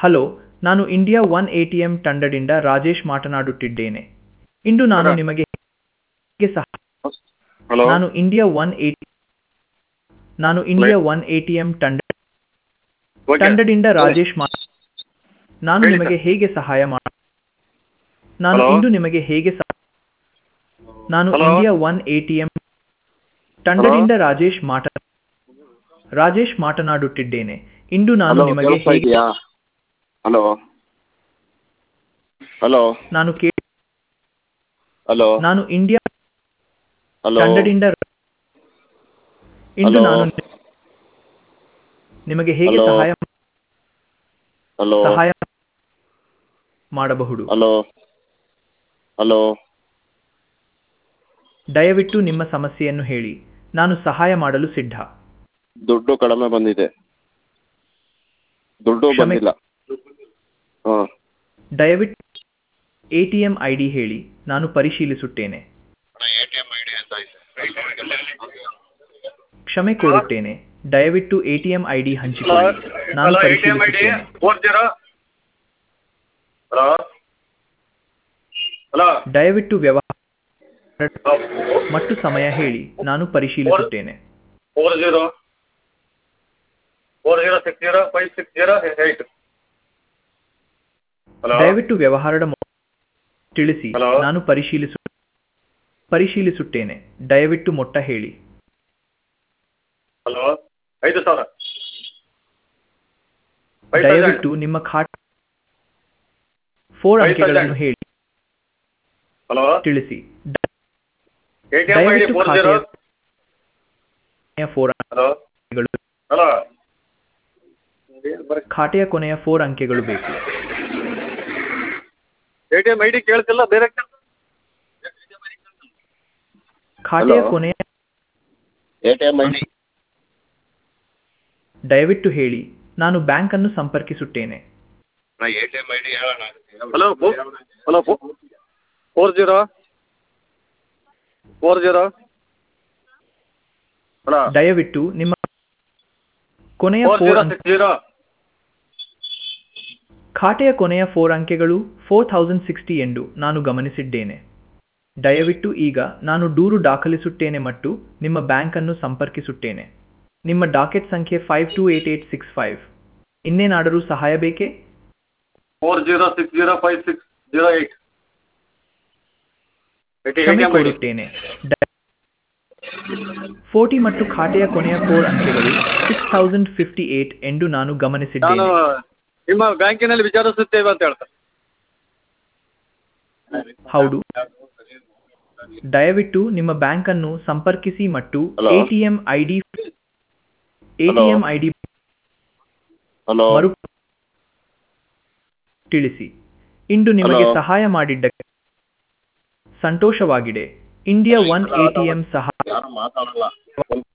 Hello ನಾನು India one A T M ತಂಡದಿಂದ ರಾಜೇಶ್ ಮಾತನಾಡುತ್ತಿದ್ದೇನೆ ಇಂದು ನಾನು ಹಲೋ. ನಿಮಗೆ ಹೇಗೆ ಸಹ ಹಲೋ ನಾನು ಇಂಡಿಯಾ ಒನ್ ಎ ನಾನು India one A T M ತಂಡ ಓಕೆ ತಂಡದಿಂದ ರಾಜೇಶ್ ಮಾ ನಾನು ಹೇಳಿ ನಿಮಗೆ ಹೇಗೆ ಸಹಾಯ ಮಾಡ ನಾನು ಹಲೋ. ಇಂದು ನಿಮಗೆ ಹೇಗೆ ಸಹ ನಾನು hello. India one A T M ತಂಡದಿಂದ ರಾಜೇಶ್ ಮಾತ ರಾಜೇಶ್ ಮಾತನಾಡುತ್ತಿದ್ದೇನೆ ಇಂದು ನಾನು ಹಲೋ ನಿಮಗೆ ಕೇಳಿಸ್ತಾ ಹೇಗೆ ಇದೆಯಾ ಹಲೋ ಹಲೋ ನಾನು ಕೇ ಹಲೋ ನಾನು ಇಂಡಿಯಾ ಹಲೋ ತಂಡದಿಂದ ಇಂದು ಹಲೋ. ನಾನು ನಿಮಗೆ ಹೇಗೆ ಹಲೋ. ಸಹಾಯ ಹಲೋ ಸಹಾಯ ಮಾಡಬಹುದು ಹಲೋ ಹಲೋ ದಯವಿಟ್ಟು ನಿಮ್ಮ ಸಮಸ್ಯೆಯನ್ನು ಹೇಳಿ ನಾನು ಸಹಾಯ ಮಾಡಲು ಸಿದ್ಧ ದುಡ್ಡು ಕಡಿಮೆ ಬಂದಿದೆ ದುಡ್ಡು ಕ್ಷಮೆ- ಬಂದಿಲ್ಲ ಹಾಂ ದಯವಿಟ್ಟು A T M I D ಹೇಳಿ ನಾನು ಪರಿಶೀಲಿಸುತ್ತೇನೆ A T M I D ಅಂತ ಕ್ಷಮೆ ಕೋರುತ್ತೇನೆ ದಯವಿಟ್ಟು A T M I D ಹಂಚಿಕೊಳ್ಳಿ ನಾನು hello A T M I D ಪರಿಶೀಲಿಸುತ್ತೇನೆ ಫೋರ್ ಜೀರೋ ಹಲೋ ಹಲೋ ದಯವಿಟ್ಟು ವ್ಯವಹಾರ ಮತ್ತು ಸಮಯ ಹೇಳಿ ನಾನು ಪರಿಶೀಲಿಸುತ್ತೇನೆ four zero four zero six zero five six zero eight hello ದಯವಿಟ್ಟು ವ್ಯವಹಾರದ ಮೊ- ತಿಳಿಸಿ ಹಲೋ. ನಾನು ಪರಿಶೀಲಿಸು ಪರಿಶೀಲಿಸುತ್ತೇನೆ ದಯವಿಟ್ಟು ಮೊಟ್ಟ ಹೇಳಿ ಹಲೋ ಐದು ಸಾವಿರ ಫೈವ್ ದಯವಿಟ್ಟು ನಿಮ್ಮ ಖಾತೆ ಫೋರ್ Five ಅಂಕೆಗಳನ್ನು thousand. ಹೇಳಿ ಹಲೋ ತಿಳಿಸಿ A T M I D ದಯವಿಟ್ಟು ಫೋರ್ ಜೀರೋ ಖಾತೆಯ ಫೋರ್ ಹಲೋ ಅಂಕೆಗಳು ಹಲೋ ಖಾತೆಯ ಕೊನೆಯ ಫೋರ್ ಅಂಕೆಗಳು ಬೇಕು A T M I D ಕೇಳ್ತಿಲ್ಲ ಬೇರೆ ಖಾತೆಯ Hello. ಕೊನೆಯ A T M I D ದಯವಿಟ್ಟು ಹೇಳಿ ನಾನು ಬ್ಯಾಂಕ್ ಅನ್ನು ಸಂಪರ್ಕಿಸುತ್ತೇನೆ A T M I D ಹೇಳೋಣ hello hello four zero four zero hello ದಯವಿಟ್ಟು ನಿಮ್ಮ ಕೊನೆಯ ಫೋರ್ ಫೋರ್ ಜೀರೋ ಅಂಕೆ ಸಿಕ್ಸ್ ಜೀರೋ ಖಾತೆಯ ಕೊನೆಯ ಫೋರ್ ಅಂಕೆಗಳು ಫೋರ್ ಥೌಸಂಡ್ ಸಿಕ್ಸ್ಟಿ ಎಂದು ನಾನು ಗಮನಿಸಿದ್ದೇನೆ ದಯವಿಟ್ಟು ಈಗ ನಾನು ದೂರು ದಾಖಲಿಸುತ್ತೇನೆ ಮತ್ತು ನಿಮ್ಮ ಬ್ಯಾಂಕ್ ಅನ್ನು ಸಂಪರ್ಕಿಸುತ್ತೇನೆ ನಿಮ್ಮ ಡಾಕೆಟ್ ಸಂಖ್ಯೆ five two eight eight six five ಇನ್ನೇನಾದರೂ ಸಹಾಯ ಬೇಕೇ four zero six zero five six zero eight A T ಕ್ಷಮೆ ಎಮ್ ಐ ಡಿ ಕೋರುತ್ತೇನೆ ಫೋರ್ಟಿ ಮತ್ತು ಖಾತೆಯ ಕೊನೆಯ ಫೋರ್ ಅಂಕೆಗಳು ಸಿಕ್ಸ್ ಥೌಸಂಡ್ ಫಿಫ್ಟಿ ಏಟ್ ಎಂದು ನಾನು ನಾನು ಗಮನಿಸಿದ್ದೇನೆ ನಿಮ್ಮ ಬ್ಯಾಂಕಿನಲ್ಲಿ ವಿಚಾರಿಸುತ್ತೇವೆ ಅಂತ ಹೇಳ್ತಾರೆ ಹೌದು ದಯವಿಟ್ಟು ನಿಮ್ಮ ಬ್ಯಾಂಕ್ ಅನ್ನು ಸಂಪರ್ಕಿಸಿ ಮತ್ತು Hello? ATM ID ATM ID hello ಮರು ತಿಳಿಸಿ ಇಂದು ನಿಮಗೆ Hello? ಸಹಾಯ ಮಾಡಿದ್ದಕ್ಕೆ ಸಂತೋಷವಾಗಿದೆ ಇಂಡಿಯಾ ಒನ್ ಎಟಿಎಂ ಸಹ ಯಾರು ಮಾತಾಡಲ್ಲ